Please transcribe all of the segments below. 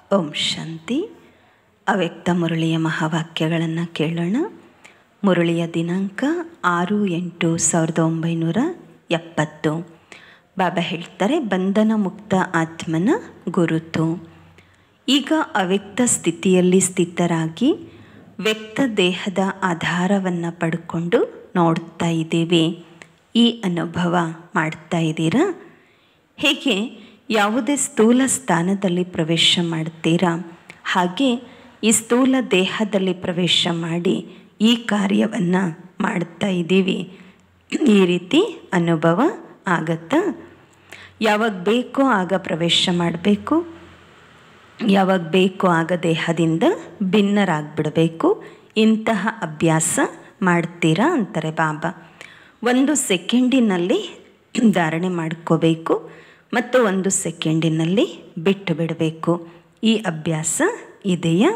ಓಂ ಶಾಂತಿ ಅವ್ಯಕ್ತ ಮುರಳಿಯ ಮಹಾವಾಕ್ಯಗಳನ್ನು ಕೇಳೋಣ ಮುರಳಿಯ ದಿನಾಂಕ ಆರು ಎಂಟು ಸಾವಿರದ ಒಂಬೈನೂರ ಎಪ್ಪತ್ತು ಬಾಬಾ ಹೇಳ್ತಾರೆ ಬಂಧನ ಮುಕ್ತ ಆತ್ಮನ ಗುರುತು ಈಗ ಅವ್ಯಕ್ತ ಸ್ಥಿತಿಯಲ್ಲಿ ಸ್ಥಿತರಾಗಿ ವ್ಯಕ್ತ ದೇಹದ ಆಧಾರವನ್ನು ಪಡ್ಕೊಂಡು ನೋಡ್ತಾ ಇದ್ದೀವಿ ಈ ಅನುಭವ ಮಾಡ್ತಾ ಇದ್ದೀರಾ ಹೇಗೆ ಯಾವುದೇ ಸ್ಥೂಲ ಸ್ಥಾನದಲ್ಲಿ ಪ್ರವೇಶ ಮಾಡ್ತೀರಾ ಹಾಗೆ ಈ ಸ್ಥೂಲ ದೇಹದಲ್ಲಿ ಪ್ರವೇಶ ಮಾಡಿ ಈ ಕಾರ್ಯವನ್ನು ಮಾಡ್ತಾ ಇದ್ದೀವಿ ಈ ರೀತಿ ಅನುಭವ ಆಗತ್ತಾ ಯಾವಾಗ ಬೇಕೋ ಆಗ ಪ್ರವೇಶ ಮಾಡಬೇಕು ಯಾವಾಗ ಬೇಕೋ ಆಗ ದೇಹದಿಂದ ಭಿನ್ನರಾಗ್ಬಿಡಬೇಕು ಇಂತಹ ಅಭ್ಯಾಸ ಮಾಡ್ತೀರಾ ಅಂತಾರೆ ಬಾಬಾ ಒಂದು ಸೆಕೆಂಡಿನಲ್ಲಿ ಧಾರಣೆ ಮಾಡ್ಕೋಬೇಕು ಮತ್ತು ಒಂದು ಸೆಕೆಂಡಿನಲ್ಲಿ ಬಿಟ್ಟು ಬಿಡಬೇಕು ಈ ಅಭ್ಯಾಸ ಇದೆಯಾ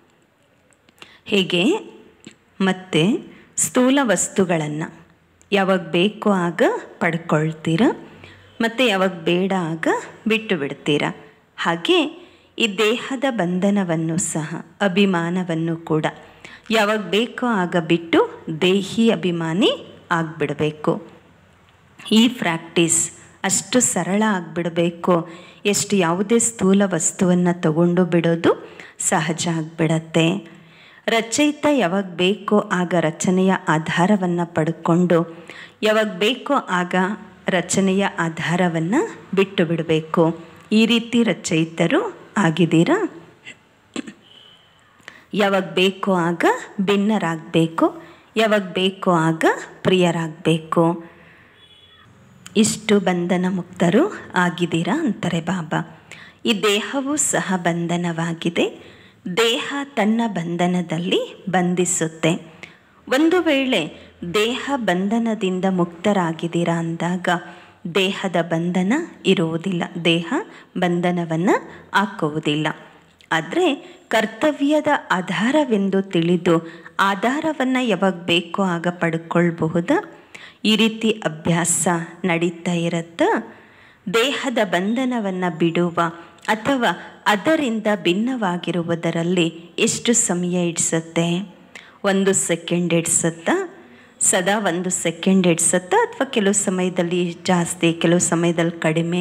ಹೇಗೆ ಮತ್ತು ಸ್ಥೂಲ ವಸ್ತುಗಳನ್ನು ಯಾವಾಗ ಬೇಕೋ ಆಗ ಪಡ್ಕೊಳ್ತೀರಾ ಮತ್ತು ಯಾವಾಗ ಬೇಡ ಆಗ ಬಿಟ್ಟು ಬಿಡ್ತೀರಾ ಹಾಗೆ ಈ ದೇಹದ ಬಂಧನವನ್ನು ಸಹ ಅಭಿಮಾನವನ್ನು ಕೂಡ ಯಾವಾಗ ಬೇಕೋ ಆಗ ಬಿಟ್ಟು ದೇಹಿ ಅಭಿಮಾನಿ ಆಗಿಬಿಡಬೇಕು ಈ ಪ್ರಾಕ್ಟೀಸ್ ಅಷ್ಟು ಸರಳ ಆಗಿಬಿಡಬೇಕು ಎಷ್ಟು ಯಾವುದೇ ಸ್ಥೂಲ ವಸ್ತುವನ್ನು ತಗೊಂಡು ಬಿಡೋದು ಸಹಜ ಆಗಿಬಿಡತ್ತೆ ರಚಯಿತ ಯಾವಾಗ ಬೇಕೋ ಆಗ ರಚನೆಯ ಆಧಾರವನ್ನು ಪಡ್ಕೊಂಡು ಯಾವಾಗ ಬೇಕೋ ಆಗ ರಚನೆಯ ಆಧಾರವನ್ನು ಬಿಟ್ಟು ಬಿಡಬೇಕು ಈ ರೀತಿ ರಚಯಿತರು ಆಗಿದ್ದೀರಾ ಯಾವಾಗ ಬೇಕೋ ಆಗ ಭಿನ್ನರಾಗಬೇಕು ಯಾವಾಗ ಬೇಕೋ ಆಗ ಪ್ರಿಯರಾಗಬೇಕು ಇಷ್ಟು ಬಂಧನ ಮುಕ್ತರು ಆಗಿದ್ದೀರಾ ಅಂತಾರೆ ಬಾಬಾ ಈ ದೇಹವೂ ಸಹ ಬಂಧನವಾಗಿದೆ ದೇಹ ತನ್ನ ಬಂಧನದಲ್ಲಿ ಬಂಧಿಸುತ್ತೆ ಒಂದು ವೇಳೆ ದೇಹ ಬಂಧನದಿಂದ ಮುಕ್ತರಾಗಿದ್ದೀರಾ ಅಂದಾಗ ದೇಹದ ಬಂಧನ ಇರುವುದಿಲ್ಲ ದೇಹ ಬಂಧನವನ್ನು ಹಾಕುವುದಿಲ್ಲ ಆದರೆ ಕರ್ತವ್ಯದ ಆಧಾರವೆಂದು ತಿಳಿದು ಆಧಾರವನ್ನು ಯಾವಾಗ ಬೇಕೋ ಆಗ ಪಡ್ಕೊಳ್ಬಹುದಾ ಈ ರೀತಿ ಅಭ್ಯಾಸ ನಡೀತಾ ಇರುತ್ತಾ ದೇಹದ ಬಂಧನವನ್ನು ಬಿಡುವ ಅಥವಾ ಅದರಿಂದ ಭಿನ್ನವಾಗಿರುವುದರಲ್ಲಿ ಎಷ್ಟು ಸಮಯ ಇಡ್ಸತ್ತೆ ಒಂದು ಸೆಕೆಂಡ್ ಇಡ್ಸತ್ತಾ ಸದಾ ಒಂದು ಸೆಕೆಂಡ್ ಇಡ್ಸತ್ತಾ ಅಥವಾ ಕೆಲವು ಸಮಯದಲ್ಲಿ ಜಾಸ್ತಿ ಕೆಲವು ಸಮಯದಲ್ಲಿ ಕಡಿಮೆ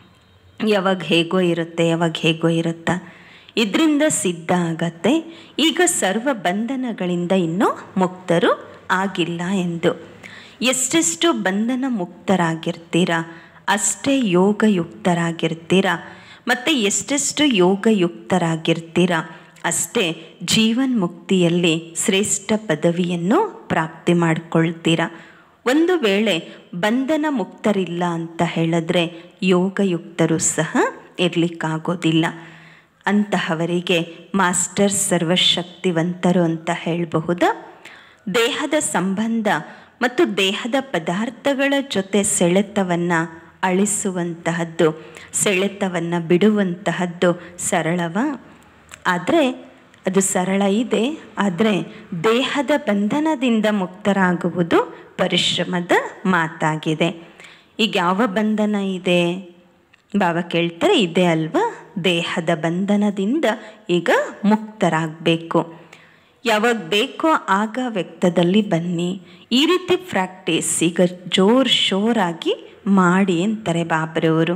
ಯಾವಾಗ ಹೇಗೋ ಇರುತ್ತೆ ಯಾವಾಗ ಹೇಗೋ ಇರುತ್ತಾ ಇದರಿಂದ ಸಿದ್ಧ ಆಗತ್ತೆ ಈಗ ಸರ್ವ ಬಂಧನಗಳಿಂದ ಇನ್ನೂ ಮುಕ್ತರು ಆಗಿಲ್ಲ ಎಂದು ಎಷ್ಟೆಷ್ಟು ಬಂಧನ ಮುಕ್ತರಾಗಿರ್ತೀರಾ ಅಷ್ಟೇ ಯೋಗಯುಕ್ತರಾಗಿರ್ತೀರಾ ಮತ್ತು ಎಷ್ಟೆಷ್ಟು ಯೋಗಯುಕ್ತರಾಗಿರ್ತೀರಾ ಅಷ್ಟೇ ಜೀವನ್ ಮುಕ್ತಿಯಲ್ಲಿ ಶ್ರೇಷ್ಠ ಪದವಿಯನ್ನು ಪ್ರಾಪ್ತಿ ಮಾಡಿಕೊಳ್ತೀರಾ ಒಂದು ವೇಳೆ ಬಂಧನ ಮುಕ್ತರಿಲ್ಲ ಅಂತ ಹೇಳಿದ್ರೆ ಯೋಗಯುಕ್ತರು ಸಹ ಇರಲಿಕ್ಕಾಗೋದಿಲ್ಲ ಅಂತಹವರಿಗೆ ಮಾಸ್ಟರ್ ಸರ್ವಶಕ್ತಿವಂತರು ಅಂತ ಹೇಳಬಹುದಾ ದೇಹದ ಸಂಬಂಧ ಮತ್ತು ದೇಹದ ಪದಾರ್ಥಗಳ ಜೊತೆ ಸೆಳೆತವನ್ನು ಅಳಿಸುವಂತಹದ್ದು ಸೆಳೆತವನ್ನು ಬಿಡುವಂತಹದ್ದು ಸರಳವಾ ಆದರೆ ಅದು ಸರಳ ಇದೆ ಆದರೆ ದೇಹದ ಬಂಧನದಿಂದ ಮುಕ್ತರಾಗುವುದು ಪರಿಶ್ರಮದ ಮಾತಾಗಿದೆ ಈಗ ಯಾವ ಬಂಧನ ಇದೆ ಬಾಬಾ ಕೇಳ್ತಾರೆ ಇದೆ ಅಲ್ವಾ ದೇಹದ ಬಂಧನದಿಂದ ಈಗ ಮುಕ್ತರಾಗಬೇಕು ಯಾವಾಗ ಬೇಕೋ ಆಗ ವ್ಯಕ್ತದಲ್ಲಿ ಬನ್ನಿ ಈ ರೀತಿ ಪ್ರಾಕ್ಟೀಸ್ ಈಗ ಜೋರ್ ಶೋರಾಗಿ ಮಾಡಿ ಅಂತಾರೆ ಬಾಬರವರು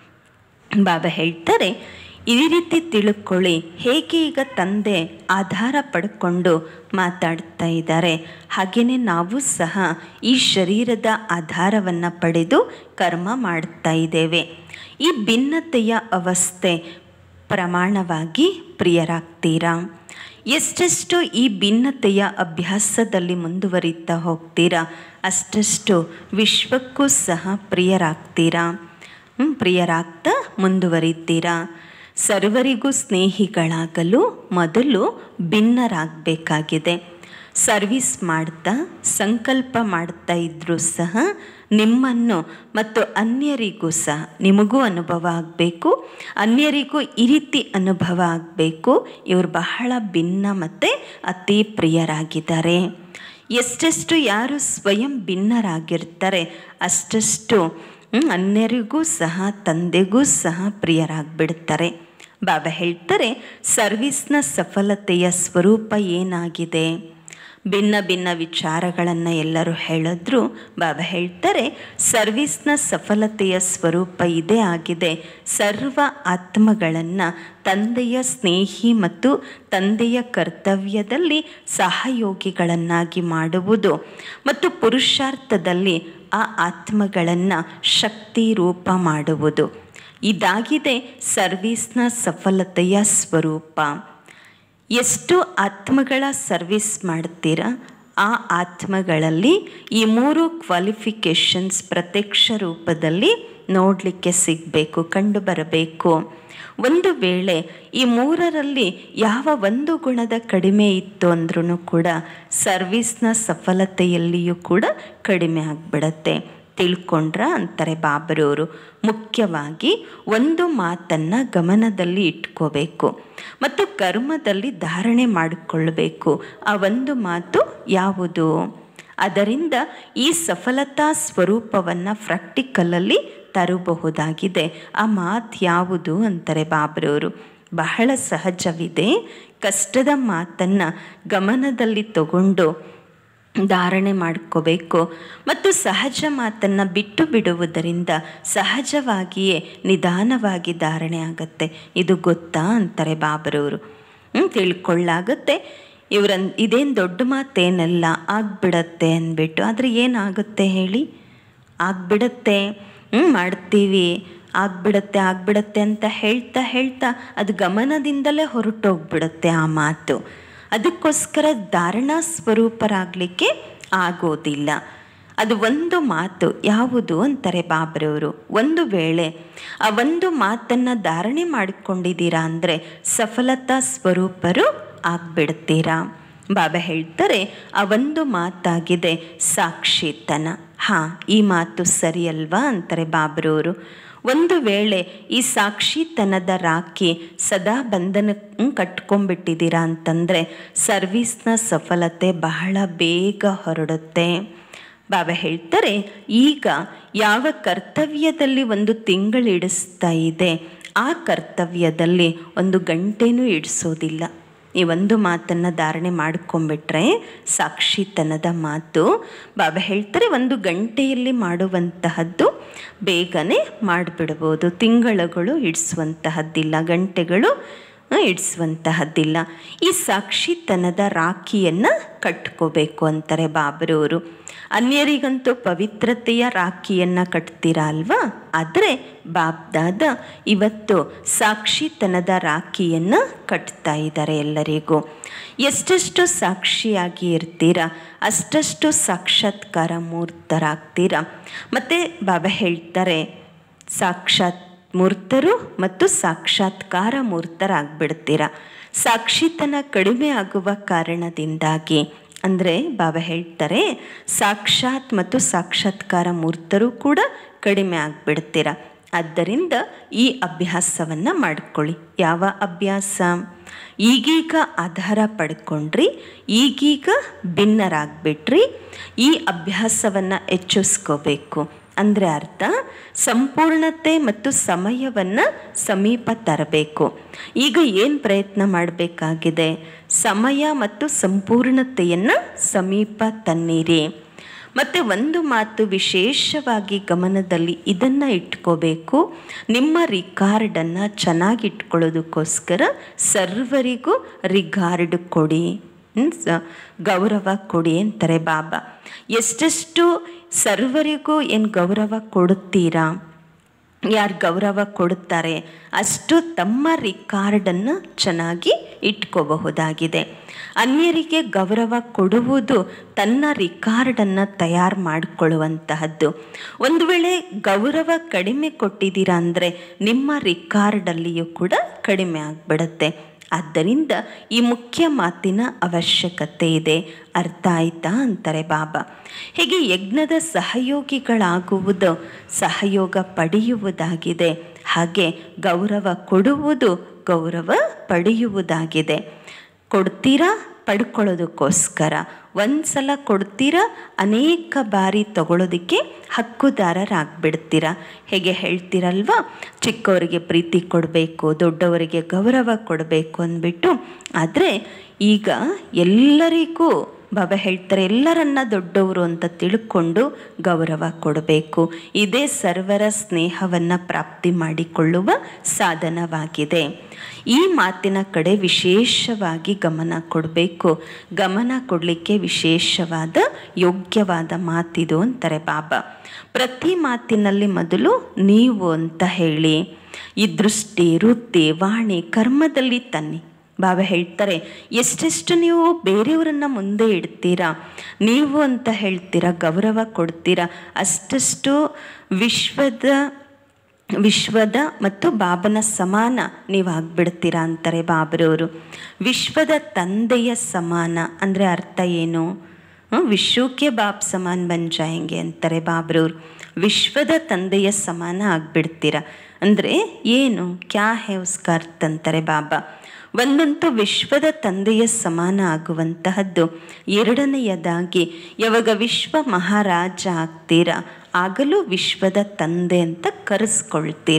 ಬಾಬಾ ಹೇಳ್ತಾರೆ ಈ ರೀತಿ ತಿಳ್ಕೊಳ್ಳಿ ಹೇಗೆ ಈಗ ತಂದೆ ಆಧಾರ ಪಡ್ಕೊಂಡು ಮಾತಾಡ್ತಾ ಇದ್ದಾರೆ ಹಾಗೆಯೇ ನಾವು ಸಹ ಈ ಶರೀರದ ಆಧಾರವನ್ನು ಪಡೆದು ಕರ್ಮ ಮಾಡ್ತಾ ಇದ್ದೇವೆ ಈ ಭಿನ್ನತೆಯ ಅವಸ್ಥೆ ಪ್ರಮಾಣವಾಗಿ ಪ್ರಿಯರಾಗ್ತೀರಾ ಎಷ್ಟೆಷ್ಟು ಈ ಭಿನ್ನತೆಯ ಅಭ್ಯಾಸದಲ್ಲಿ ಮುಂದುವರಿತಾ ಹೋಗ್ತೀರಾ ಅಷ್ಟಷ್ಟು ವಿಶ್ವಕ್ಕೂ ಸಹ ಪ್ರಿಯರಾಗ್ತೀರಾ ಪ್ರಿಯರಾಗ್ತಾ ಮುಂದುವರಿತೀರಾ ಸರ್ವರಿಗೂ ಸ್ನೇಹಿಗಳಾಗಲು ಮೊದಲು ಭಿನ್ನರಾಗಬೇಕಾಗಿದೆ ಸರ್ವಿಸ್ ಮಾಡ್ತಾ ಸಂಕಲ್ಪ ಮಾಡ್ತಾ ಇದ್ದರೂ ಸಹ ನಿಮ್ಮನ್ನು ಮತ್ತು ಅನ್ಯರಿಗೂ ಸಹ ನಿಮಗೂ ಅನುಭವ ಆಗಬೇಕು ಅನ್ಯರಿಗೂ ಈ ರೀತಿ ಅನುಭವ ಆಗಬೇಕು ಇವರು ಬಹಳ ಭಿನ್ನ ಮತ್ತು ಅತಿ ಪ್ರಿಯರಾಗಿದ್ದಾರೆ ಎಷ್ಟೆಷ್ಟು ಯಾರು ಸ್ವಯಂ ಭಿನ್ನರಾಗಿರ್ತಾರೆ ಅಷ್ಟಷ್ಟು ಅನ್ಯರಿಗೂ ಸಹ ತಂದೆಗೂ ಸಹ ಪ್ರಿಯರಾಗ್ಬಿಡ್ತಾರೆ ಬಾಬಾ ಹೇಳ್ತಾರೆ ಸರ್ವಿಸ್ನ ಸಫಲತೆಯ ಸ್ವರೂಪ ಏನಾಗಿದೆ ಭಿನ್ನ ಭಿನ್ನ ವಿಚಾರಗಳನ್ನು ಎಲ್ಲರೂ ಹೇಳಿದ್ರು ಬಾಬಾ ಹೇಳ್ತಾರೆ ಸರ್ವಿಸ್ನ ಸಫಲತೆಯ ಸ್ವರೂಪ ಇದೇ ಆಗಿದೆ ಸರ್ವ ಆತ್ಮಗಳನ್ನು ತಂದೆಯ ಸ್ನೇಹಿ ಮತ್ತು ತಂದೆಯ ಕರ್ತವ್ಯದಲ್ಲಿ ಸಹಯೋಗಿಗಳನ್ನಾಗಿ ಮಾಡುವುದು ಮತ್ತು ಪುರುಷಾರ್ಥದಲ್ಲಿ ಆ ಆತ್ಮಗಳನ್ನು ಶಕ್ತಿ ರೂಪ ಮಾಡುವುದು ಇದಾಗಿದೆ ಸರ್ವಿಸ್ನ ಸಫಲತೆಯ ಸ್ವರೂಪ ಎಷ್ಟು ಆತ್ಮಗಳ ಸರ್ವಿಸ್ ಮಾಡ್ತೀರಾ ಆ ಆತ್ಮಗಳಲ್ಲಿ ಈ ಮೂರು ಕ್ವಾಲಿಫಿಕೇಷನ್ಸ್ ಪ್ರತ್ಯಕ್ಷ ರೂಪದಲ್ಲಿ ನೋಡಲಿಕ್ಕೆ ಸಿಗಬೇಕು ಕಂಡು ಬರಬೇಕು ಒಂದು ವೇಳೆ ಈ ಮೂರರಲ್ಲಿ ಯಾವ ಒಂದು ಗುಣದ ಕಡಿಮೆ ಇತ್ತು ಅಂದ್ರೂ ಕೂಡ ಸರ್ವಿಸ್ನ ಸಫಲತೆಯಲ್ಲಿಯೂ ಕೂಡ ಕಡಿಮೆ ಆಗಿಬಿಡತ್ತೆ ತಿಳ್ಕೊಂಡ್ರ ಅಂತಾರೆ ಬಾಬರವರು ಮುಖ್ಯವಾಗಿ ಒಂದು ಮಾತನ್ನು ಗಮನದಲ್ಲಿ ಇಟ್ಕೋಬೇಕು ಮತ್ತು ಕರ್ಮದಲ್ಲಿ ಧಾರಣೆ ಮಾಡಿಕೊಳ್ಳಬೇಕು ಆ ಒಂದು ಮಾತು ಯಾವುದು ಅದರಿಂದ ಈ ಸಫಲತಾ ಸ್ವರೂಪವನ್ನು ಪ್ರಾಕ್ಟಿಕಲಲ್ಲಿ ತರಬಹುದಾಗಿದೆ ಆ ಮಾತು ಯಾವುದು ಅಂತಾರೆ ಬಾಬ್ರವರು ಬಹಳ ಸಹಜವಿದೆ ಕಷ್ಟದ ಮಾತನ್ನು ಗಮನದಲ್ಲಿ ತಗೊಂಡು ಧಾರಣೆ ಮಾಡ್ಕೋಬೇಕು ಮತ್ತು ಸಹಜ ಮಾತನ್ನು ಬಿಟ್ಟು ಬಿಡುವುದರಿಂದ ಸಹಜವಾಗಿಯೇ ನಿಧಾನವಾಗಿ ಧಾರಣೆ ಆಗತ್ತೆ ಇದು ಗೊತ್ತಾ ಅಂತಾರೆ ಬಾಬರವರು ತಿಳ್ಕೊಳ್ಳಾಗತ್ತೆ ಇವರನ್ ಇದೇನು ದೊಡ್ಡ ಮಾತೇನಲ್ಲ ಆಗ್ಬಿಡತ್ತೆ ಅಂದ್ಬಿಟ್ಟು ಆದರೆ ಏನಾಗುತ್ತೆ ಹೇಳಿ ಆಗ್ಬಿಡತ್ತೆ ಹ್ಞೂ ಮಾಡ್ತೀವಿ ಆಗ್ಬಿಡತ್ತೆ ಆಗ್ಬಿಡತ್ತೆ ಅಂತ ಹೇಳ್ತಾ ಹೇಳ್ತಾ ಅದು ಗಮನದಿಂದಲೇ ಹೊರಟೋಗ್ಬಿಡುತ್ತೆ ಆ ಮಾತು ಅದಕ್ಕೋಸ್ಕರ ಧಾರಣಾ ಸ್ವರೂಪರಾಗಲಿಕ್ಕೆ ಆಗೋದಿಲ್ಲ ಅದು ಒಂದು ಮಾತು ಯಾವುದು ಅಂತಾರೆ ಬಾಬ್ರವರು ಒಂದು ವೇಳೆ ಆ ಒಂದು ಮಾತನ್ನು ಧಾರಣೆ ಮಾಡಿಕೊಂಡಿದ್ದೀರಾ ಅಂದರೆ ಸಫಲತಾ ಸ್ವರೂಪರು ಆಗ್ಬಿಡ್ತೀರಾ ಬಾಬಾ ಹೇಳ್ತಾರೆ ಆ ಒಂದು ಮಾತಾಗಿದೆ ಸಾಕ್ಷಿತನ ಹಾಂ ಈ ಮಾತು ಸರಿಯಲ್ವಾ ಅಂತಾರೆ ಬಾಬ್ರವರು ಒಂದು ವೇಳೆ ಈ ಸಾಕ್ಷಿತನದ ರಾಖಿ ಸದಾ ಬಂಧನ ಕಟ್ಕೊಂಡ್ಬಿಟ್ಟಿದ್ದೀರಾ ಅಂತಂದರೆ ಸರ್ವಿಸ್ನ ಸಫಲತೆ ಬಹಳ ಬೇಗ ಹೊರಡುತ್ತೆ ಬಾಬಾ ಹೇಳ್ತಾರೆ ಈಗ ಯಾವ ಕರ್ತವ್ಯದಲ್ಲಿ ಒಂದು ತಿಂಗಳು ಇಡಿಸ್ತಾ ಇದೆ ಆ ಕರ್ತವ್ಯದಲ್ಲಿ ಒಂದು ಗಂಟೆನೂ ಇಡಿಸೋದಿಲ್ಲ ಈ ಒಂದು ಮಾತನ್ನು ಧಾರಣೆ ಮಾಡ್ಕೊಂಬಿಟ್ರೆ ಸಾಕ್ಷಿತನದ ಮಾತು ಬಾಬಾ ಹೇಳ್ತಾರೆ ಒಂದು ಗಂಟೆಯಲ್ಲಿ ಮಾಡುವಂತಹದ್ದು ಬೇಗನೆ ಮಾಡಿಬಿಡ್ಬೋದು ತಿಂಗಳುಗಳು ಇಡಿಸುವಂತಹದ್ದಿಲ್ಲ ಗಂಟೆಗಳು ಇಡಿಸುವಂತಹದ್ದಿಲ್ಲ ಈ ಸಾಕ್ಷಿತನದ ರಾಖಿಯನ್ನು ಕಟ್ಕೋಬೇಕು ಅಂತಾರೆ ಬಾಬರವರು ಅನ್ಯರಿಗಂತೂ ಪವಿತ್ರತೆಯ ರಾಖಿಯನ್ನು ಕಟ್ತೀರಾ ಅಲ್ವಾ ಆದರೆ ಬಾಬ್ದಾದ ಇವತ್ತು ಸಾಕ್ಷಿತನದ ರಾಖಿಯನ್ನು ಕಟ್ತಾ ಇದ್ದಾರೆ ಎಲ್ಲರಿಗೂ ಎಷ್ಟೆಷ್ಟು ಸಾಕ್ಷಿಯಾಗಿ ಇರ್ತೀರಾ ಅಷ್ಟಷ್ಟು ಸಾಕ್ಷಾತ್ಕಾರ ಮೂರ್ತರಾಗ್ತೀರಾ ಮತ್ತು ಬಾಬಾ ಹೇಳ್ತಾರೆ ಸಾಕ್ಷಾತ್ ಮೂರ್ತರು ಮತ್ತು ಸಾಕ್ಷಾತ್ಕಾರ ಮೂರ್ತರಾಗ್ಬಿಡ್ತೀರ ಸಾಕ್ಷಿತನ ಕಡಿಮೆ ಆಗುವ ಕಾರಣದಿಂದಾಗಿ ಅಂದರೆ ಬಾಬಾ ಹೇಳ್ತಾರೆ ಸಾಕ್ಷಾತ್ ಮತ್ತು ಸಾಕ್ಷಾತ್ಕಾರ ಮೂರ್ತರು ಕೂಡ ಕಡಿಮೆ ಆಗಿಬಿಡ್ತೀರ ಆದ್ದರಿಂದ ಈ ಅಭ್ಯಾಸವನ್ನು ಮಾಡಿಕೊಳ್ಳಿ ಯಾವ ಅಭ್ಯಾಸ ಈಗೀಗ ಆಧಾರ ಪಡ್ಕೊಂಡ್ರಿ ಈಗೀಗ ಭಿನ್ನರಾಗ್ಬಿಟ್ರಿ ಈ ಅಭ್ಯಾಸವನ್ನು ಹೆಚ್ಚಿಸ್ಕೋಬೇಕು ಅಂದರೆ ಅರ್ಥ ಸಂಪೂರ್ಣತೆ ಮತ್ತು ಸಮಯವನ್ನು ಸಮೀಪ ತರಬೇಕು ಈಗ ಏನು ಪ್ರಯತ್ನ ಮಾಡಬೇಕಾಗಿದೆ ಸಮಯ ಮತ್ತು ಸಂಪೂರ್ಣತೆಯನ್ನು ಸಮೀಪ ತನ್ನಿರಿ ಮತ್ತು ಒಂದು ಮಾತು ವಿಶೇಷವಾಗಿ ಗಮನದಲ್ಲಿ ಇದನ್ನು ಇಟ್ಕೋಬೇಕು ನಿಮ್ಮ ರಿಕಾರ್ಡನ್ನು ಚೆನ್ನಾಗಿ ಇಟ್ಕೊಳ್ಳೋದಕ್ಕೋಸ್ಕರ ಸರ್ವರಿಗೂ ರಿಗಾರ್ಡ್ ಕೊಡಿ ಗೌರವ ಕೊಡಿ ಅಂತಾರೆ ಬಾಬಾ ಎಷ್ಟೆಷ್ಟು ಸರ್ವರಿಗೂ ಏನು ಗೌರವ ಕೊಡುತ್ತೀರಾ ಯಾರು ಗೌರವ ಕೊಡುತ್ತಾರೆ ಅಷ್ಟು ತಮ್ಮ ರಿಕಾರ್ಡನ್ನು ಚೆನ್ನಾಗಿ ಇಟ್ಕೋಬಹುದಾಗಿದೆ ಅನ್ಯರಿಗೆ ಗೌರವ ಕೊಡುವುದು ತನ್ನ ರಿಕಾರ್ಡನ್ನು ತಯಾರು ಮಾಡಿಕೊಳ್ಳುವಂತಹದ್ದು ಒಂದು ವೇಳೆ ಗೌರವ ಕಡಿಮೆ ಕೊಟ್ಟಿದ್ದೀರಾ ಅಂದರೆ ನಿಮ್ಮ ರಿಕಾರ್ಡಲ್ಲಿಯೂ ಕೂಡ ಕಡಿಮೆ ಆಗಿಬಿಡುತ್ತೆ ಆದ್ದರಿಂದ ಈ ಮುಖ್ಯ ಮಾತಿನ ಅವಶ್ಯಕತೆ ಇದೆ ಅರ್ಥ ಆಯ್ತಾ ಅಂತಾರೆ ಬಾಬಾ ಹೀಗೆ ಯಜ್ಞದ ಸಹಯೋಗಿಗಳಾಗುವುದು ಸಹಯೋಗ ಪಡೆಯುವುದಾಗಿದೆ ಹಾಗೆ ಗೌರವ ಕೊಡುವುದು ಗೌರವ ಪಡೆಯುವುದಾಗಿದೆ ಕೊಡ್ತೀರಾ ಪಡ್ಕೊಳ್ಳೋದಕ್ಕೋಸ್ಕರ ಒಂದು ಸಲ ಕೊಡ್ತೀರಾ ಅನೇಕ ಬಾರಿ ತಗೊಳ್ಳೋದಕ್ಕೆ ಹಕ್ಕುದಾರರಾಗ್ಬಿಡ್ತೀರ ಹೇಗೆ ಹೇಳ್ತೀರಲ್ವ ಚಿಕ್ಕವರಿಗೆ ಪ್ರೀತಿ ಕೊಡಬೇಕು ದೊಡ್ಡವರಿಗೆ ಗೌರವ ಕೊಡಬೇಕು ಅಂದ್ಬಿಟ್ಟು ಆದರೆ ಈಗ ಎಲ್ಲರಿಗೂ ಬಾಬಾ ಹೇಳ್ತಾರೆ ಎಲ್ಲರನ್ನ ದೊಡ್ಡವರು ಅಂತ ತಿಳ್ಕೊಂಡು ಗೌರವ ಕೊಡಬೇಕು ಇದೇ ಸರ್ವರ ಸ್ನೇಹವನ್ನು ಪ್ರಾಪ್ತಿ ಮಾಡಿಕೊಳ್ಳುವ ಸಾಧನವಾಗಿದೆ ಈ ಮಾತಿನ ಕಡೆ ವಿಶೇಷವಾಗಿ ಗಮನ ಕೊಡಬೇಕು ಗಮನ ಕೊಡಲಿಕ್ಕೆ ವಿಶೇಷವಾದ ಯೋಗ್ಯವಾದ ಮಾತಿದು ಅಂತಾರೆ ಬಾಬಾ ಪ್ರತಿ ಮಾತಿನಲ್ಲಿ ಮೊದಲು ನೀವು ಅಂತ ಹೇಳಿ ಈ ದೃಷ್ಟಿ ವೃತ್ತಿ ವಾಣಿ ಕರ್ಮದಲ್ಲಿ ತನ್ನಿ ಬಾಬಾ ಹೇಳ್ತಾರೆ ಎಷ್ಟೆಷ್ಟು ನೀವು ಬೇರೆಯವರನ್ನ ಮುಂದೆ ಇಡ್ತೀರಾ ನೀವು ಅಂತ ಹೇಳ್ತೀರಾ ಗೌರವ ಕೊಡ್ತೀರಾ ಅಷ್ಟಷ್ಟು ವಿಶ್ವದ ವಿಶ್ವದ ಮತ್ತು ಬಾಬನ ಸಮಾನ ನೀವು ಆಗ್ಬಿಡ್ತೀರಾ ಅಂತಾರೆ ಬಾಬರವರು ವಿಶ್ವದ ತಂದೆಯ ಸಮಾನ ಅಂದರೆ ಅರ್ಥ ಏನು ವಿಶ್ವಕ್ಕೆ ಬಾಪ್ ಸಮಾನ ಬನ್ ಜಾಯಂಗೆ ಅಂತಾರೆ ಬಾಬ್ರವ್ರು ವಿಶ್ವದ ತಂದೆಯ ಸಮಾನ ಆಗ್ಬಿಡ್ತೀರ ಅಂದರೆ ಏನು ಕ್ಯಾ ಹೇ ಉಸ್ಕ ಅರ್ಥ ಅಂತಾರೆ ಬಾಬಾ ಒಂದಂತೂ ವಿಶ್ವದ ತಂದೆಯ ಸಮಾನ ಆಗುವಂತಹದ್ದು ಎರಡನೆಯದಾಗಿ ಯಾವಾಗ ವಿಶ್ವ ಮಹಾರಾಜ ಆಗ್ತೀರಾ ಆಗಲೂ ವಿಶ್ವದ ತಂದೆ ಅಂತ ಕರೆಸ್ಕೊಳ್ತೀರ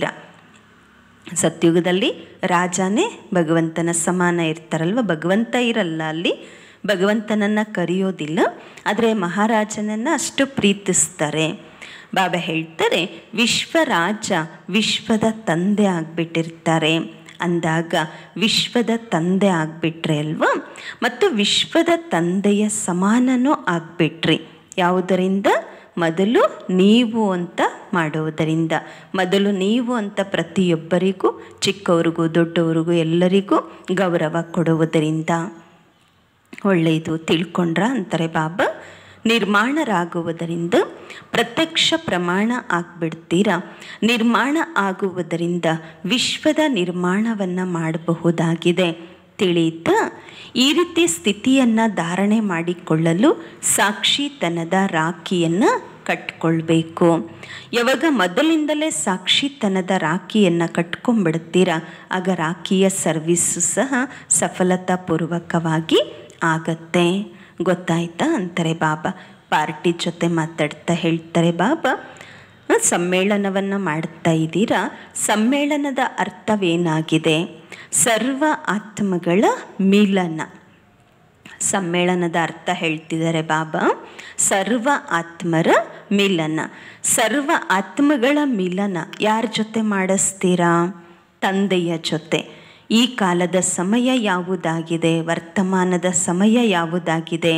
ಸತ್ಯುಗದಲ್ಲಿ ರಾಜನೇ ಭಗವಂತನ ಸಮಾನ ಇರ್ತಾರಲ್ವ ಭಗವಂತ ಇರಲ್ಲ ಅಲ್ಲಿ ಭಗವಂತನನ್ನು ಕರೆಯೋದಿಲ್ಲ ಆದರೆ ಮಹಾರಾಜನನ್ನು ಅಷ್ಟು ಪ್ರೀತಿಸ್ತಾರೆ ಬಾಬಾ ಹೇಳ್ತಾರೆ ವಿಶ್ವರಾಜ ವಿಶ್ವದ ತಂದೆ ಆಗಿಬಿಟ್ಟಿರ್ತಾರೆ ಅಂದಾಗ ವಿಶ್ವದ ತಂದೆ ಆಗಿಬಿಟ್ರೆ ಅಲ್ವಾ ಮತ್ತು ವಿಶ್ವದ ತಂದೆಯ ಸಮಾನನೂ ಆಗಿಬಿಟ್ರಿ ಯಾವುದರಿಂದ ಮೊದಲು ನೀವು ಅಂತ ಮಾಡುವುದರಿಂದ ಮೊದಲು ನೀವು ಅಂತ ಪ್ರತಿಯೊಬ್ಬರಿಗೂ ಚಿಕ್ಕವರಿಗೂ ದೊಡ್ಡವರಿಗೂ ಎಲ್ಲರಿಗೂ ಗೌರವ ಕೊಡುವುದರಿಂದ ಒಳ್ಳೆಯದು ತಿಳ್ಕೊಂಡ್ರ ಅಂತಾರೆ ಬಾಬಾ ನಿರ್ಮಾಣರಾಗುವುದರಿಂದ ಪ್ರತ್ಯಕ್ಷ ಪ್ರಮಾಣ ಆಗ್ಬಿಡ್ತೀರಾ ನಿರ್ಮಾಣ ಆಗುವುದರಿಂದ ವಿಶ್ವದ ನಿರ್ಮಾಣವನ್ನು ಮಾಡಬಹುದಾಗಿದೆ ತಿಳಿಯುತ್ತಾ ಈ ರೀತಿ ಸ್ಥಿತಿಯನ್ನು ಧಾರಣೆ ಮಾಡಿಕೊಳ್ಳಲು ಸಾಕ್ಷಿತನದ ರಾಖಿಯನ್ನು ಕಟ್ಕೊಳ್ಬೇಕು ಯಾವಾಗ ಮೊದಲಿಂದಲೇ ಸಾಕ್ಷಿತನದ ರಾಖಿಯನ್ನು ಕಟ್ಕೊಂಡ್ಬಿಡ್ತೀರ ಆಗ ರಾಖಿಯ ಸರ್ವಿಸ್ಸು ಸಹ ಸಫಲತಾಪೂರ್ವಕವಾಗಿ ಆಗತ್ತೆ ಗೊತ್ತಾಯ್ತಾ ಅಂತಾರೆ ಬಾಬಾ ಪಾರ್ಟಿ ಜೊತೆ ಮಾತಾಡ್ತಾ ಹೇಳ್ತಾರೆ ಬಾಬಾ ಸಮ್ಮೇಳನವನ್ನು ಮಾಡ್ತಾ ಇದ್ದೀರಾ ಸಮ್ಮೇಳನದ ಅರ್ಥವೇನಾಗಿದೆ ಸರ್ವ ಆತ್ಮಗಳ ಮಿಲನ ಸಮ್ಮೇಳನದ ಅರ್ಥ ಹೇಳ್ತಿದ್ದಾರೆ ಬಾಬಾ ಸರ್ವ ಆತ್ಮರ ಮಿಲನ ಸರ್ವ ಆತ್ಮಗಳ ಮಿಲನ ಯಾರ ಜೊತೆ ಮಾಡಿಸ್ತೀರಾ ತಂದೆಯ ಜೊತೆ ಈ ಕಾಲದ ಸಮಯ ಯಾವುದಾಗಿದೆ ವರ್ತಮಾನದ ಸಮಯ ಯಾವುದಾಗಿದೆ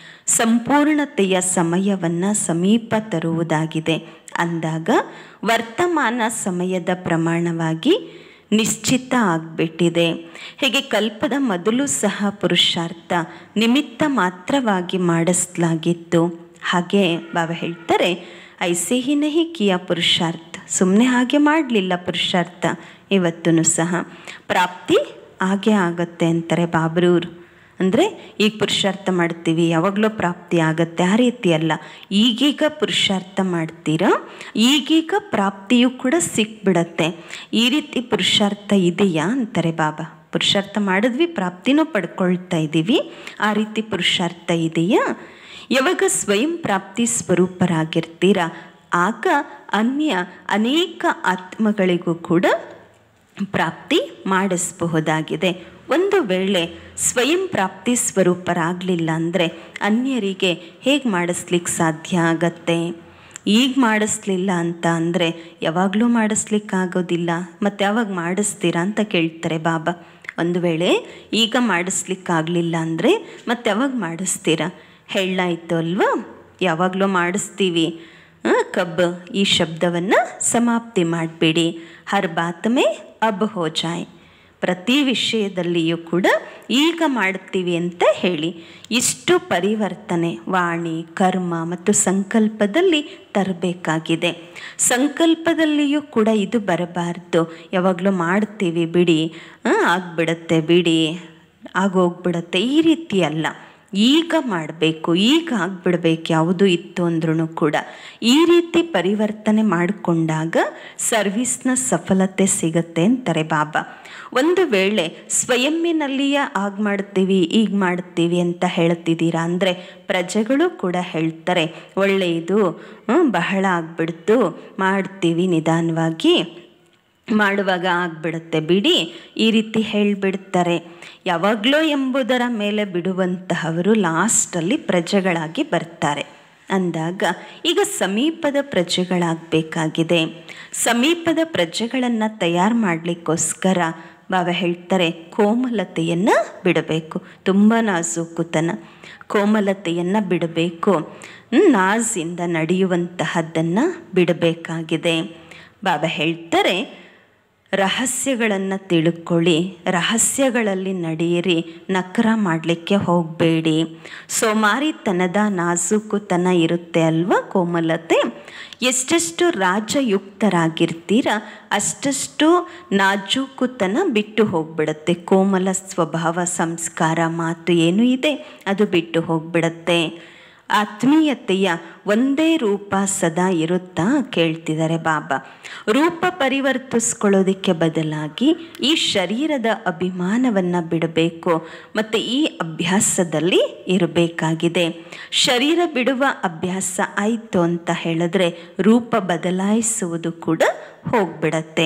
ಸಂಪೂರ್ಣತೆಯ ಸಮಯವನ್ನು ಸಮೀಪ ತರುವುದಾಗಿದೆ ಅಂದಾಗ ವರ್ತಮಾನ ಸಮಯದ ಪ್ರಮಾಣವಾಗಿ ನಿಶ್ಚಿತ ಆಗಿಬಿಟ್ಟಿದೆ ಹೀಗೆ ಕಲ್ಪದ ಮೊದಲು ಸಹ ಪುರುಷಾರ್ಥ ನಿಮಿತ್ತ ಮಾತ್ರವಾಗಿ ಮಾಡಿಸಲಾಗಿತ್ತು ಹಾಗೆ ಬಾಬಾ ಹೇಳ್ತಾರೆ ಐಸೆ ಹಿ ನಹಿ ಕಿಯ ಪುರುಷಾರ್ಥ ಸುಮ್ಮನೆ ಹಾಗೆ ಮಾಡಲಿಲ್ಲ ಪುರುಷಾರ್ಥ ಇವತ್ತೂ ಸಹ ಪ್ರಾಪ್ತಿ ಹಾಗೆ ಆಗತ್ತೆ ಅಂತಾರೆ ಬಾಬ್ರೂರು ಅಂದರೆ ಈಗ ಪುರುಷಾರ್ಥ ಮಾಡ್ತೀವಿ ಯಾವಾಗಲೂ ಪ್ರಾಪ್ತಿ ಆಗತ್ತೆ ಆ ರೀತಿ ಅಲ್ಲ ಈಗೀಗ ಪುರುಷಾರ್ಥ ಮಾಡ್ತೀರಾ ಈಗೀಗ ಪ್ರಾಪ್ತಿಯು ಕೂಡ ಸಿಕ್ಬಿಡತ್ತೆ ಈ ರೀತಿ ಪುರುಷಾರ್ಥ ಇದೆಯಾ ಅಂತಾರೆ ಬಾಬಾ ಪುರುಷಾರ್ಥ ಮಾಡಿದ್ವಿ ಪ್ರಾಪ್ತಿನೂ ಪಡ್ಕೊಳ್ತಾ ಇದ್ದೀವಿ ಆ ರೀತಿ ಪುರುಷಾರ್ಥ ಇದೆಯಾ ಯಾವಾಗ ಸ್ವಯಂ ಪ್ರಾಪ್ತಿ ಸ್ವರೂಪರಾಗಿರ್ತೀರಾ ಆಗ ಅನ್ಯ ಅನೇಕ ಆತ್ಮಗಳಿಗೂ ಕೂಡ ಪ್ರಾಪ್ತಿ ಮಾಡಿಸಬಹುದಾಗಿದೆ ಒಂದು ವೇಳೆ ಸ್ವಯಂ ಪ್ರಾಪ್ತಿ ಸ್ವರೂಪರಾಗಲಿಲ್ಲ ಅಂದರೆ ಅನ್ಯರಿಗೆ ಹೇಗೆ ಮಾಡಿಸ್ಲಿಕ್ಕೆ ಸಾಧ್ಯ ಆಗತ್ತೆ ಈಗ ಮಾಡಿಸ್ಲಿಲ್ಲ ಅಂತ ಅಂದರೆ ಯಾವಾಗಲೂ ಮಾಡಿಸ್ಲಿಕ್ಕಾಗೋದಿಲ್ಲ ಮತ್ತು ಯಾವಾಗ ಮಾಡಿಸ್ತೀರಾ ಅಂತ ಕೇಳ್ತಾರೆ ಬಾಬಾ ಒಂದು ವೇಳೆ ಈಗ ಮಾಡಿಸ್ಲಿಕ್ಕಾಗಲಿಲ್ಲ ಅಂದರೆ ಮತ್ತೆ ಯಾವಾಗ ಮಾಡಿಸ್ತೀರಾ ಹೇಳಾಯ್ತು ಅಲ್ವಾ ಯಾವಾಗಲೂ ಮಾಡಿಸ್ತೀವಿ ಕಬ್ಬು ಈ ಶಬ್ದವನ್ನು ಸಮಾಪ್ತಿ ಮಾಡಬೇಡಿ ಹರ್ ಬಾತ್ ಮೇ ಅಬ್ ಹೋ ಜಾಯ್ ಪ್ರತಿ ವಿಷಯದಲ್ಲಿಯೂ ಕೂಡ ಈಗ ಮಾಡ್ತೀವಿ ಅಂತ ಹೇಳಿ ಇಷ್ಟು ಪರಿವರ್ತನೆ ವಾಣಿ ಕರ್ಮ ಮತ್ತು ಸಂಕಲ್ಪದಲ್ಲಿ ತರಬೇಕಾಗಿದೆ ಸಂಕಲ್ಪದಲ್ಲಿಯೂ ಕೂಡ ಇದು ಬರಬಾರ್ದು ಯಾವಾಗಲೂ ಮಾಡ್ತೀವಿ ಬಿಡಿ ಆಗ್ಬಿಡತ್ತೆ ಬಿಡಿ ಆಗೋಗ್ಬಿಡತ್ತೆ ಈ ರೀತಿ ಅಲ್ಲ ಈಗ ಮಾಡಬೇಕು ಈಗ ಆಗಿಬಿಡ್ಬೇಕು ಯಾವುದು ಇತ್ತು ಅಂದ್ರೂ ಕೂಡ ಈ ರೀತಿ ಪರಿವರ್ತನೆ ಮಾಡಿಕೊಂಡಾಗ ಸರ್ವಿಸ್ನ ಸಫಲತೆ ಸಿಗತ್ತೆ ಅಂತಾರೆ ಬಾಬಾ ಒಂದು ವೇಳೆ ಸ್ವಯಂಮಿನಲ್ಲಿಯೇ ಆಗ ಮಾಡ್ತೀವಿ ಈಗ ಮಾಡ್ತೀವಿ ಅಂತ ಹೇಳ್ತಿದ್ದೀರಾ ಅಂದರೆ ಪ್ರಜೆಗಳು ಕೂಡ ಹೇಳ್ತಾರೆ ಒಳ್ಳೆಯದು ಬಹಳ ಆಗ್ಬಿಡ್ತು ಮಾಡ್ತೀವಿ ನಿಧಾನವಾಗಿ ಮಾಡುವಾಗ ಆಗ್ಬಿಡುತ್ತೆ ಬಿಡಿ ಈ ರೀತಿ ಹೇಳಿಬಿಡ್ತಾರೆ ಯಾವಾಗಲೋ ಎಂಬುದರ ಮೇಲೆ ಬಿಡುವಂತಹವರು ಲಾಸ್ಟಲ್ಲಿ ಪ್ರಜೆಗಳಾಗಿ ಬರ್ತಾರೆ ಅಂದಾಗ ಈಗ ಸಮೀಪದ ಪ್ರಜೆಗಳಾಗಬೇಕಾಗಿದೆ ಸಮೀಪದ ಪ್ರಜೆಗಳನ್ನು ತಯಾರು ಮಾಡಲಿಕ್ಕೋಸ್ಕರ ಬಾಬಾ ಹೇಳ್ತಾರೆ ಕೋಮಲತೆಯನ್ನು ಬಿಡಬೇಕು ತುಂಬ ನಾಜೂಕುತನ ಕೋಮಲತೆಯನ್ನು ಬಿಡಬೇಕು ನಾಜಿಂದ ನಡೆಯುವಂತಹದ್ದನ್ನು ಬಿಡಬೇಕಾಗಿದೆ ಬಾಬಾ ಹೇಳ್ತಾರೆ ರಹಸ್ಯಗಳನ್ನು ತಿಳ್ಕೊಳ್ಳಿ ರಹಸ್ಯಗಳಲ್ಲಿ ನಡೆಯಿರಿ ನಕರ ಮಾಡಲಿಕ್ಕೆ ಹೋಗಬೇಡಿ ಸೋಮಾರಿತನದ ನಾಜೂಕುತನ ಇರುತ್ತೆ ಅಲ್ವಾ ಕೋಮಲತೆ ಎಷ್ಟೆಷ್ಟು ರಾಜಯುಕ್ತರಾಗಿರ್ತೀರ ಅಷ್ಟಷ್ಟು ನಾಜೂಕುತನ ಬಿಟ್ಟು ಹೋಗ್ಬಿಡತ್ತೆ ಕೋಮಲ ಸ್ವಭಾವ ಸಂಸ್ಕಾರ ಮಾತು ಏನು ಇದೆ ಅದು ಬಿಟ್ಟು ಹೋಗ್ಬಿಡತ್ತೆ ಆತ್ಮೀಯತೆಯ ಒಂದೇ ರೂಪ ಸದಾ ಇರುತ್ತಾ ಕೇಳ್ತಿದ್ದಾರೆ ಬಾಬಾ ರೂಪ ಪರಿವರ್ತಿಸ್ಕೊಳ್ಳೋದಕ್ಕೆ ಬದಲಾಗಿ ಈ ಶರೀರದ ಅಭಿಮಾನವನ್ನು ಬಿಡಬೇಕು ಮತ್ತು ಈ ಅಭ್ಯಾಸದಲ್ಲಿ ಇರಬೇಕಾಗಿದೆ ಶರೀರ ಬಿಡುವ ಅಭ್ಯಾಸ ಆಯಿತು ಅಂತ ಹೇಳಿದ್ರೆ ರೂಪ ಬದಲಾಯಿಸುವುದು ಕೂಡ ಹೋಗ್ಬಿಡತ್ತೆ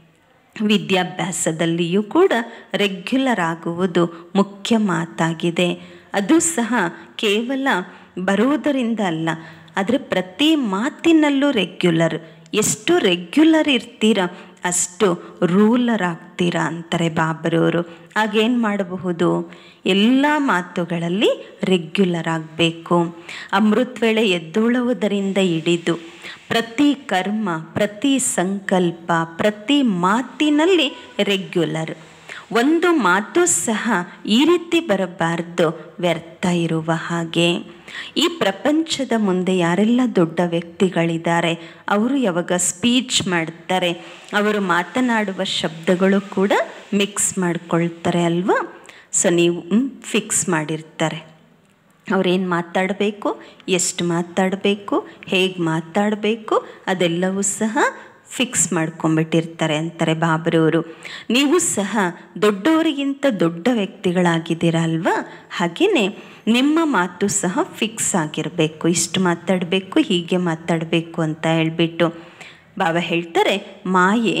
ವಿದ್ಯಾಭ್ಯಾಸದಲ್ಲಿಯೂ ಕೂಡ ರೆಗ್ಯುಲರ್ ಆಗುವುದು ಮುಖ್ಯ ಮಾತಾಗಿದೆ ಅದು ಸಹ ಕೇವಲ ಬರುವುದರಿಂದ ಅಲ್ಲ ಆದರೆ ಪ್ರತಿ ಮಾತಿನಲ್ಲೂ ರೆಗ್ಯುಲರ್ ಎಷ್ಟು ರೆಗ್ಯುಲರ್ ಇರ್ತೀರ ಅಷ್ಟು ರೂಲರ್ ಆಗ್ತೀರಾ ಅಂತಾರೆ ಬಾಬರವರು ಆಗೇನು ಮಾಡಬಹುದು ಎಲ್ಲ ಮಾತುಗಳಲ್ಲಿ ರೆಗ್ಯುಲರ್ ಆಗಬೇಕು ಅಮೃತ ವೇಳೆ ಎದ್ದೊಳುವುದರಿಂದ ಹಿಡಿದು ಪ್ರತಿ ಕರ್ಮ ಪ್ರತಿ ಸಂಕಲ್ಪ ಪ್ರತಿ ಮಾತಿನಲ್ಲಿ ರೆಗ್ಯುಲರ್ ಒಂದು ಮಾತು ಸಹ ಈ ರೀತಿ ಬರಬಾರ್ದು ವ್ಯರ್ಥ ಇರುವ ಹಾಗೆ ಈ ಪ್ರಪಂಚದ ಮುಂದೆ ಯಾರೆಲ್ಲ ದೊಡ್ಡ ವ್ಯಕ್ತಿಗಳಿದ್ದಾರೆ ಅವರು ಯಾವಾಗ ಸ್ಪೀಚ್ ಮಾಡ್ತಾರೆ ಅವರು ಮಾತನಾಡುವ ಶಬ್ದಗಳು ಕೂಡ ಮಿಕ್ಸ್ ಮಾಡ್ಕೊಳ್ತಾರೆ ಅಲ್ವಾ ಸೊ ನೀವು ಫಿಕ್ಸ್ ಮಾಡಿರ್ತಾರೆ ಅವ್ರೇನು ಮಾತಾಡಬೇಕು ಎಷ್ಟು ಮಾತಾಡಬೇಕು ಹೇಗೆ ಮಾತಾಡಬೇಕು ಅದೆಲ್ಲವೂ ಸಹ ಫಿಕ್ಸ್ ಮಾಡ್ಕೊಂಬಿಟ್ಟಿರ್ತಾರೆ ಅಂತಾರೆ ಬಾಬರವರು ನೀವು ಸಹ ದೊಡ್ಡವರಿಗಿಂತ ದೊಡ್ಡ ವ್ಯಕ್ತಿಗಳಾಗಿದ್ದೀರ ಅಲ್ವಾ ಹಾಗೆಯೇ ನಿಮ್ಮ ಮಾತು ಸಹ ಫಿಕ್ಸ್ ಆಗಿರಬೇಕು ಇಷ್ಟು ಮಾತಾಡಬೇಕು ಹೀಗೆ ಮಾತಾಡಬೇಕು ಅಂತ ಹೇಳಿಬಿಟ್ಟು ಬಾಬಾ ಹೇಳ್ತಾರೆ ಮಾಯೆ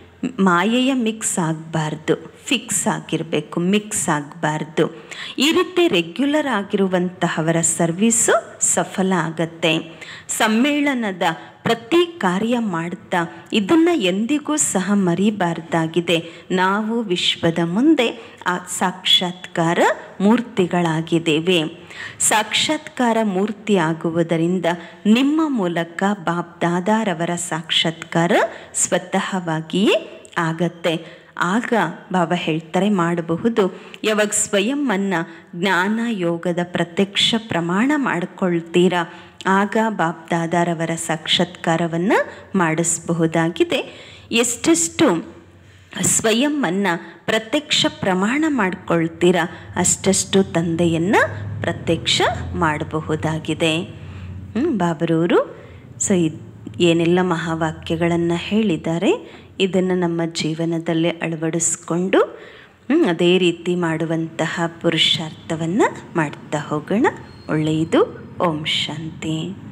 ಮಾಯೆಯ ಮಿಕ್ಸ್ ಆಗಬಾರ್ದು ಫಿಕ್ಸ್ ಆಗಿರಬೇಕು ಮಿಕ್ಸ್ ಆಗಬಾರ್ದು ಈ ರೀತಿ ರೆಗ್ಯುಲರ್ ಆಗಿರುವಂತಹವರ ಸರ್ವೀಸು ಸಫಲ ಆಗತ್ತೆ ಸಮ್ಮೇಳನದ ಪ್ರತಿ ಕಾರ್ಯ ಮಾಡ್ತಾ ಇದನ್ನು ಎಂದಿಗೂ ಸಹ ಮರಿಬಾರ್ದಾಗಿದೆ ನಾವು ವಿಶ್ವದ ಮುಂದೆ ಆ ಸಾಕ್ಷಾತ್ಕಾರ ಮೂರ್ತಿಗಳಾಗಿದ್ದೇವೆ ಸಾಕ್ಷಾತ್ಕಾರ ಮೂರ್ತಿ ಆಗುವುದರಿಂದ ನಿಮ್ಮ ಮೂಲಕ ಬಾಬ್ ದಾದಾರವರ ಸಾಕ್ಷಾತ್ಕಾರ ಸ್ವತಃವಾಗಿಯೇ ಆಗತ್ತೆ ಆಗ ಬಾಬಾ ಹೇಳ್ತಾರೆ ಮಾಡಬಹುದು ಯಾವಾಗ ಸ್ವಯಂವನ್ನು ಜ್ಞಾನ ಯೋಗದ ಪ್ರತ್ಯಕ್ಷ ಪ್ರಮಾಣ ಮಾಡಿಕೊಳ್ತೀರಾ ಆಗ ಬಾಬ್ ದಾದಾರವರ ಸಾಕ್ಷಾತ್ಕಾರವನ್ನು ಮಾಡಿಸಬಹುದಾಗಿದೆ ಎಷ್ಟೆಷ್ಟು ಸ್ವಯಂವನ್ನು ಪ್ರತ್ಯಕ್ಷ ಪ್ರಮಾಣ ಮಾಡಿಕೊಳ್ತೀರಾ ಅಷ್ಟಷ್ಟು ತಂದೆಯನ್ನು ಪ್ರತ್ಯಕ್ಷ ಮಾಡಬಹುದಾಗಿದೆ ಬಾಬರವರು ಸೊ ಏನೆಲ್ಲ ಮಹಾವಾಕ್ಯಗಳನ್ನು ಹೇಳಿದ್ದಾರೆ ಇದನ್ನು ನಮ್ಮ ಜೀವನದಲ್ಲೇ ಅಳವಡಿಸ್ಕೊಂಡು ಅದೇ ರೀತಿ ಮಾಡುವಂತಹ ಪುರುಷಾರ್ಥವನ್ನು ಮಾಡ್ತಾ ಹೋಗೋಣ ಒಳ್ಳೆಯದು ಓಂ ಶಾಂತಿ